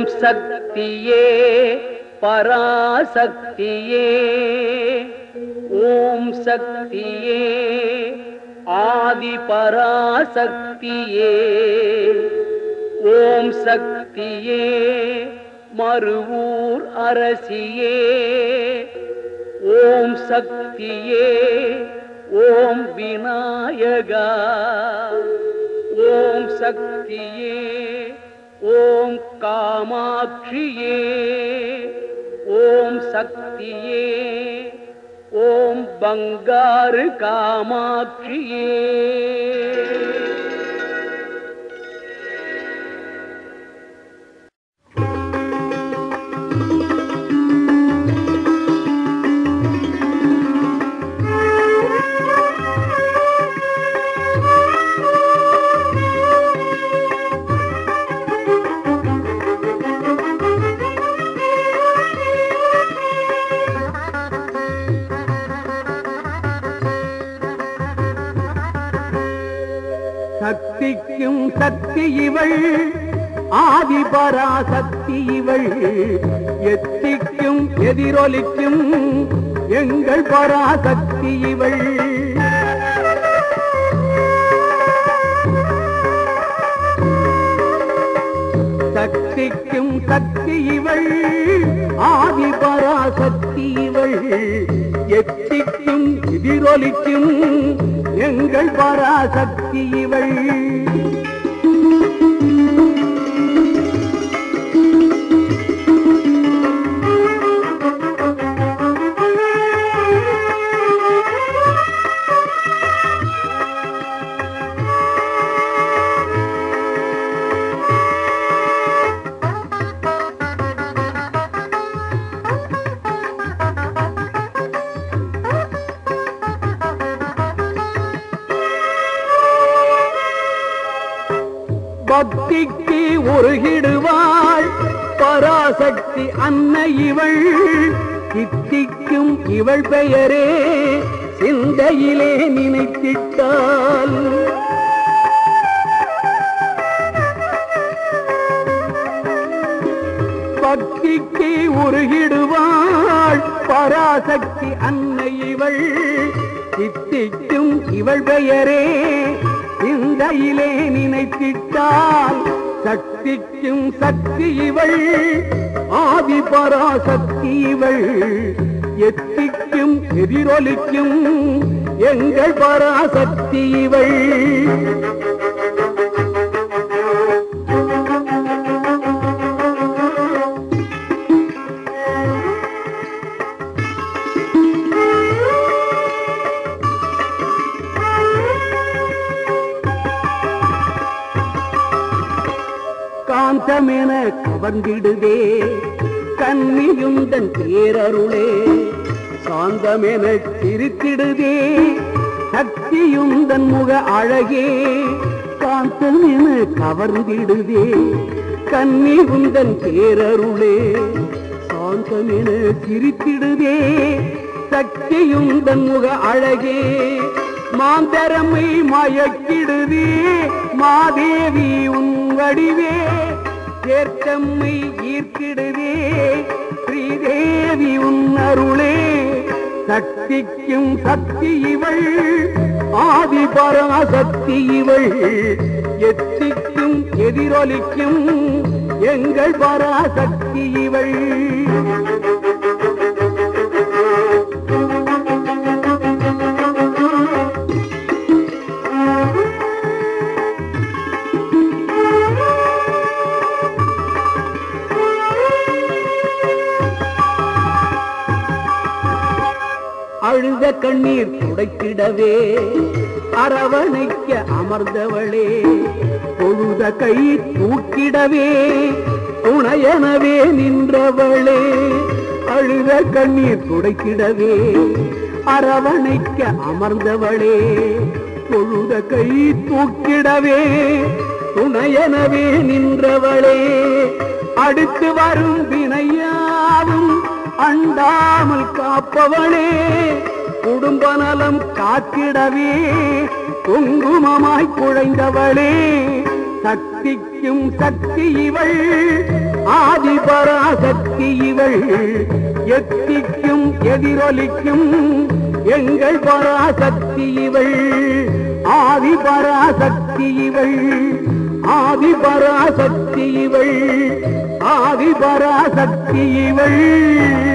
சக்தியே பராசக்தியே ஓம் சக்தியே ஆதி பராசக்தியே ஓம் சக்தியே மறுவூர் அரசியே ஓம் சக்தியே ஓம் விநாயகா ஓம் சக்தியே ஓம் காமாட்சியே ஓம் சக்தியே ஓம் பங்காரு காமாட்சியே சக்திக்கும் சக்தி இவள் ஆதி பராசக்தி இவள் எத்திக்கும் எதிரொலிக்கும் எங்கள் பராசக்தி இவள் சக்திக்கும் சக்தி இவள் ஆதி பராசக்தி இவள் எத்திக்கும் எதிரொலிக்கும் எங்கள் பராசக்தி இவள் பக்திக்கு உருகிடுவாள் பராசக்தி அன்னை இவள் சித்திக்கும் இவள் பெயரே சிந்தையிலே நினைத்திட்டாள் பக்திக்கு உருகிடுவாள் பராசக்தி அன்னை இவள் சித்திக்கும் இவள் பெயரே சிந்தையிலே நினைத்திட்டால் சக்திக்கும் சக்தி இவள் ஆதி பராசக்தி இவள் எத்திக்கும் எதிரொலிக்கும் எங்கள் பராசக்தி இவள் காந்தமென கவர்ந்திடுதே கன்னியுந்தன் பேரருளே சாந்தமென சிரித்திடுதே சக்தியுந்தன் முக அழகே காந்தமென கவர்ந்திடுதே கன்னியுந்தன் பேரருளே சாந்தமென சிரித்திடுதே சக்தியுந்தன் முக அழகே மாந்தரமை மயக்கிடுதே மாதேவி உன் வடிவே சேர்த்தம்மை ஈர்க்கிடுதே ஸ்ரீதேவி உன் அருளே சக்திக்கும் சக்தி இவள் ஆதி பராசக்தி இவள் எத்திக்கும் எதிரொலிக்கும் எங்கள் பராசக்தி இவள் அழுத கண்ணீர் துடைத்திடவே அரவணைக்க அமர்ந்தவளே பொழுத கை தூக்கிடவே துணையனவே நின்றவளே அழுத கண்ணீர் துடைத்திடவே அரவணைக்க அமர்ந்தவளே பொழுத கை தூக்கிடவே துணையனவே நின்றவளே அடுத்து வரும் வினையாவும் அண்டாமல் காப்பவளே குடும்ப நலம் காத்திடவே குங்குமமாய் குழைந்தவளே சக்திக்கும் சக்தி இவள் ஆதி பராசக்தி இவள் எத்திக்கும் எதிரொலிக்கும் எங்கள் பராசக்தி இவள் ஆதி பராசக்தி இவள் ஆதி பராசக்தி இவள் ஆதி பராசக்தி இவள்